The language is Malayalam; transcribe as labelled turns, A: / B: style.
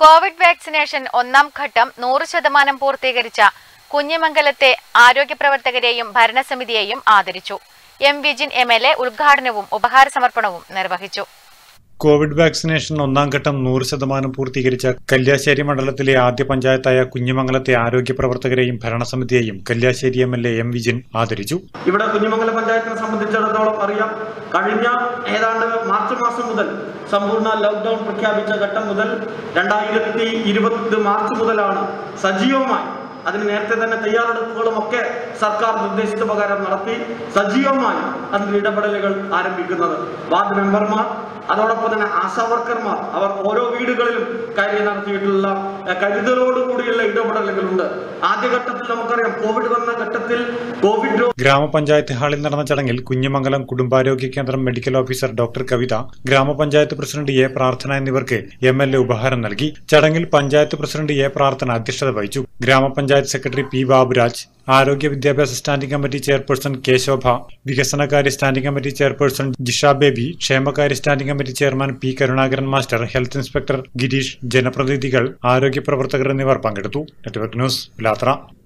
A: കോവിഡ് വാക്സിനേഷൻ ഒന്നാം ഘട്ടം നൂറ് ശതമാനം പൂർത്തീകരിച്ച കുഞ്ഞിമംഗലത്തെ ആരോഗ്യ പ്രവർത്തകരെയും ഭരണസമിതിയെയും ആദരിച്ചു M Vijin M L A ഉദ്ഘാടനവും ഉപഹാര സമർപ്പണവും നിർവഹിച്ചു
B: കോവിഡ് വാക്സിനേഷൻ ഒന്നാം ഘട്ടം നൂറ് ശതമാനം പൂർത്തീകരിച്ച കല്യാശ്ശേരി മണ്ഡലത്തിലെ ആദ്യ പഞ്ചായത്തായ കുഞ്ഞിമംഗലത്തെ ആരോഗ്യ പ്രവർത്തകരെയും ഭരണസമിതിയെയും Kalliasseri M L A M Vijin ആദരിച്ചു
C: ഇവിടെ കുഞ്ഞിമംഗലം പഞ്ചായത്തിനെ സംബന്ധിച്ചിടത്തോളം അറിയാം കഴിഞ്ഞ ഏതാണ്ട് മാർച്ച് മാസം മുതൽ സമ്പൂർണ്ണ ലോക്ക്ഡൌൺ പ്രഖ്യാപിച്ച ഘട്ടം മുതൽ രണ്ടായിരത്തി ഇരുപത് മാർച്ച് മുതലാണ് സജീവമായി അതിന് നേരത്തെ തന്നെ തയ്യാറെടുപ്പുകളും ഒക്കെ സർക്കാർ നിർദ്ദേശിച്ച പ്രകാരം നടത്തി സജീവമായി അതിന് ഇടപെടലുകൾ ആരംഭിക്കുന്നത് വാർഡ് മെമ്പർമാർ അതോടൊപ്പം തന്നെ ആശാ വർക്കർമാർ അവർ ഓരോ വീടുകളിലും കയറി നടത്തിയിട്ടുള്ള എഹ്, കരുതലോടുകൂടിയുള്ള ഇടപെടലുകളുണ്ട് ആദ്യഘട്ടത്തിൽ നമുക്കറിയാം കോവിഡ് വന്ന ഘട്ടത്തിൽ കോവിഡ് രോ-
B: ഗ്രാമപഞ്ചായത്ത് ഹാളിൽ നടന്ന ചടങ്ങിൽ കുഞ്ഞിമംഗലം കുടുംബാരോഗ്യ കേന്ദ്രം മെഡിക്കൽ ഓഫീസർ ഡോക്ടർ കവിത ഗ്രാമപഞ്ചായത്ത് പ്രസിഡന്റ് എ പ്രാർത്ഥന എന്നിവർക്ക് എം എൽ എ ഉപഹാരം നൽകി ചടങ്ങിൽ പഞ്ചായത്ത് പ്രസിഡന്റ് എ പ്രാർത്ഥന അധ്യക്ഷത വഹിച്ചു ഗ്രാമപഞ്ചായത്ത് സെക്രട്ടറി പി ബാബുരാജ് ആരോഗ്യ വിദ്യാഭ്യാസ standing committee chairperson K Shobha വികസനകാര്യ standing committee chairperson Jisha Baby ക്ഷേമകാര്യ standing committee chairman P Karunakaran master health inspector Girish ജനപ്രതിനിധികൾ ആരോഗ്യ പ്രവർത്തകർ എന്നിവർ പങ്കെടുത്തു നെറ്റ്വർക്ക് ന്യൂസ് പിലാത്ര